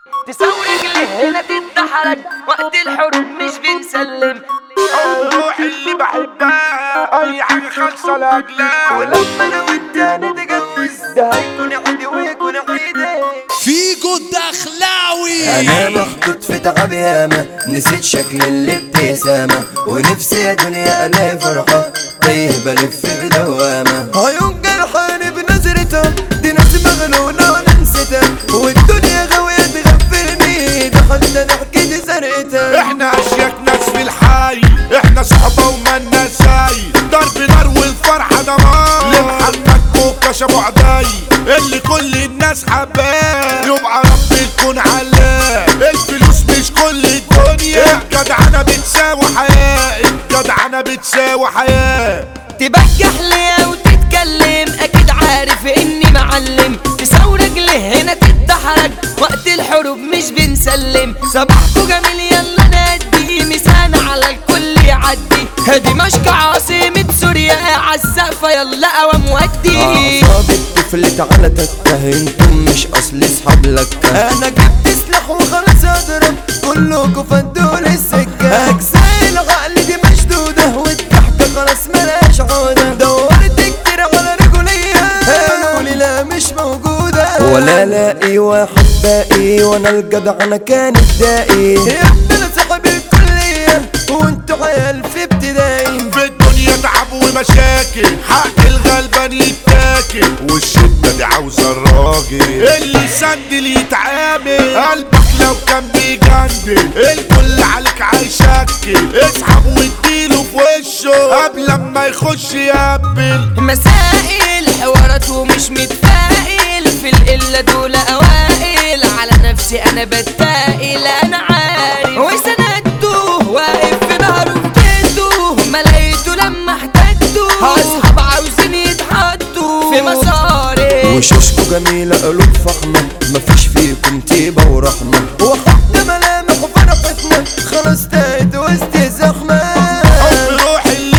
تسوي رجلي هنا تتدحرج وقت الحروب مش بنسلم روحي اللي بحبها اي حاجه خالصه لاجلها ولما انا وانت نتجوز ده هيكون عيدي ويكون عيدي فيجو الدخلاوي انا محطوط في تعب ياما نسيت شكل الابتسامة ونفسي يا دنيا الاقي فرحة تايه بلف بدوامة عيون جرحانة بنظرتها دي ناس مغنونة وانا نسيتها والدنيا غاوية تغفلني ده حتى ضحكتي سرقتها احنا اشياك ناس في الحي احنا صحبه ومالنا ساي ضرب نار والفرحه دمار لمحمد كوكا شابو عداي اللي كل الناس حباه يبقى رب تكون علاه الفلوس مش كل الدنيا الجدعنه بتساوي حياه الجدعنه بتساوي حياه تبجح ليا وتتكلم اكيد عارف اني معلم تساوي رجلي هنا تتدحرج وقت الحروب مش بنسلم صباحكو جميل يلا نادي مسان على الكل يعدي دمشق عاصمة سوريا عالسقفة يلا قوام ودي أعصاب الطفل تعالى تتهمتم مش أصل اصحاب لك أنا جبت سلاح وخلاص أضرب كلكوا فدوا لي السكة أجزاء العقل دي مشدودة والضحكة خلاص ملهاش عودة دورت كتير على رجولية قالوا لي لا مش موجودة ولا لاقي واحد باقي وانا الجدع انا كانت داقي يا ابني انا صاحب الكلية وانتوا عيال في ابتدائي في الدنيا تعب ومشاكل حق الغلبان يتاكل والشدة دي عاوزة الراجل اللي يسندل يتعامل قلبك لو كان بيجندل الكل عليك هيشكل اسحب واديله في وشه قبل ما يخش يقبل مسائل حوارات ومش متفائل في القلة دول أوائل على نفسي أنا بتفائل أنا عارف وسندته واقف في ظهره وكيده ما لقيته لما احتجته أصحاب عاوزين يتحطوا في مساري وشوشكوا جميلة قلوب فخمة مفيش فيكم طيبة ورحمة وحتى ملامح فرحتنا خلاص تاهت وسط زخمة حب روحي اللي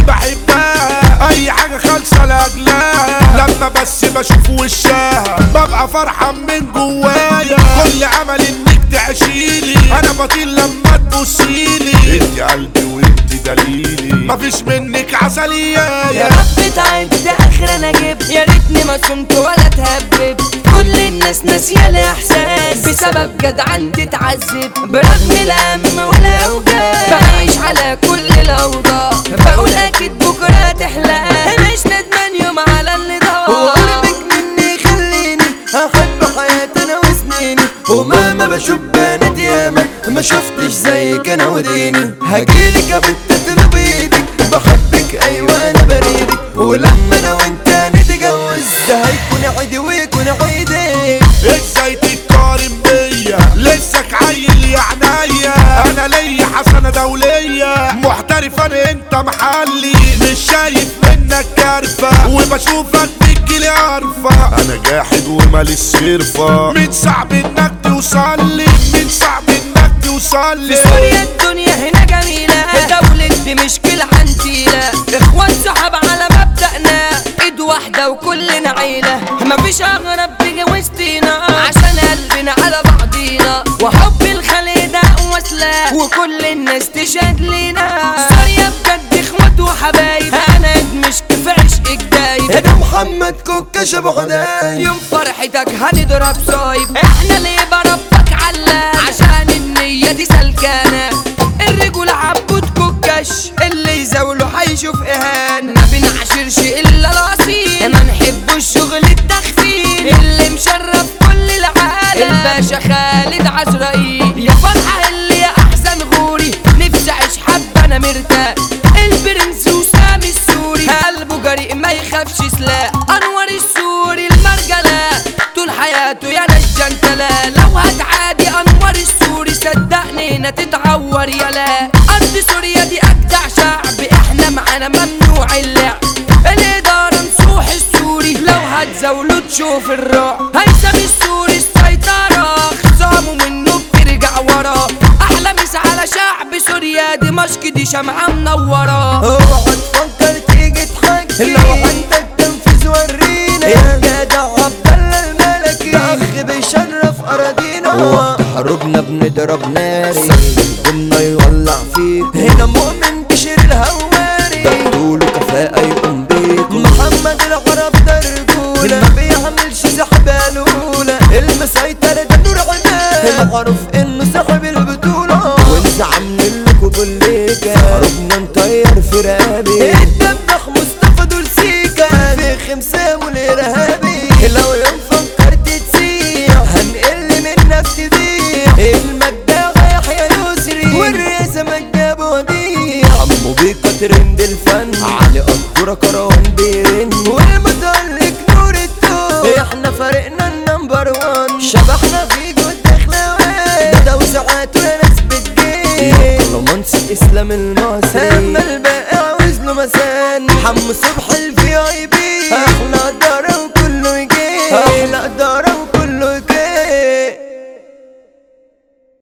بحبها اي حاجة خالصة لاجلها لما بس بشوف وشها ببقى فرحان من جوايا كل امل انك تعشيلي انا بطير لما تبصيلي انت قلبي وانت دليلي مفيش منك عسلية يا رب تعبت اخر انا جبت يا ريتني ما صمت ولا تهبب كل الناس ناسيه الاحساس بسبب جدعان تتعذب برغم الهم والاوجاع بعيش على كل الاوضاع بقول اكيد بكره تحلى مش ندمان يوم على اللي ضاع وقربك مني يخليني احب حياتي انا وسنيني ومهما بشوف بنات ياما ما شفتش زيك انا وديني هجيلك يا بنت تطلب ايدك بحبك ايوه انا بريدك ولما انا وانت نتجوز ده هيكون عيدي ويكون عيدك ازاي تتقارن بيا لسك عيل يا عينيا انا ليا حسنة دولية محترف انا انت محلي مش شايف منك كارفة وبشوفك بتجيلي عارفة انا جاحد ومالي الصرفة من صعب انك توصل لي من صعب انك توصل في لي سوريا الدنيا هنا جميلة دولة دمشق العنتيلة اخوات صحاب على مبدأنا ايد واحدة وكلنا عيلة مفيش اغرب تيجي وسطينا عشان قلبنا على بعضينا وحب الخلق ده وسلاح وكل الناس تشهد لينا سوريا بجد اخوات وحبايب انا دمشق في عشقك دايب يا محمد كوكا شبه حداي يوم فرحتك هنضرب صايب احنا ليه بربك علام عشان النية دي سلكانة الرجولة عبود كوكش اللي يزاوله هيشوف اهانة ما بنعشرش الا الاصيل ما نحبوش شغل التخفيل اللي مشرف كل العالم الباشا خالد عزرائيل يا فرحة اللي يا احسن غوري نفسي اعيش حبة انا مرتاح البرنس وسامي السوري قلبه جريء ما يخافش سلاح انور السوري المرجلة طول حياته يا نجنتلا لو هتعادي انور السوري صدقني هنا تتعور يلا ارض سوريا دي اجدع شعب احنا معانا ممنوع اللعب الادارة نصوح السوري لو هتزاولوا تشوف الرعب هيثم السوري السيطرة خصامه منه بترجع ورا احلى مسا على شعب سوريا دمشق دي شمعة منورة اوعى تفكر تيجي تحكي لو عندك تنفيذ ورينا يا جدع عبد الله الملكي ده اخ بيشرف اراضينا حروبنا بنضرب ناري قمنا يولع فيك هنا مؤمن بشير الهواري ده طوله كفاءة يقوم بيك محمد العرب ده رجولة ما بيعملش سحب الأولى المسيطر ده نور عماد المعروف انه صاحب البطولة ونزعم لكم بالليكة حروبنا نطير في رقابي الدبخ مصطفى دول سيكا في خمسة والإرهابي لو يوم فكرت تسيح هنقل منك تضيع المجد يحيى يسري والرئاسة مجاب وديع عمو بيكا ترند الفن علي قدورة كروان بيرن والمتألق نور التوب احنا فريقنا النمبر وان شبحنا في جود دخلاوي ده وساعات وناس بتجيب رومانسي اسلام المصري اما الباقي عاوز له مسان حمو صبح الف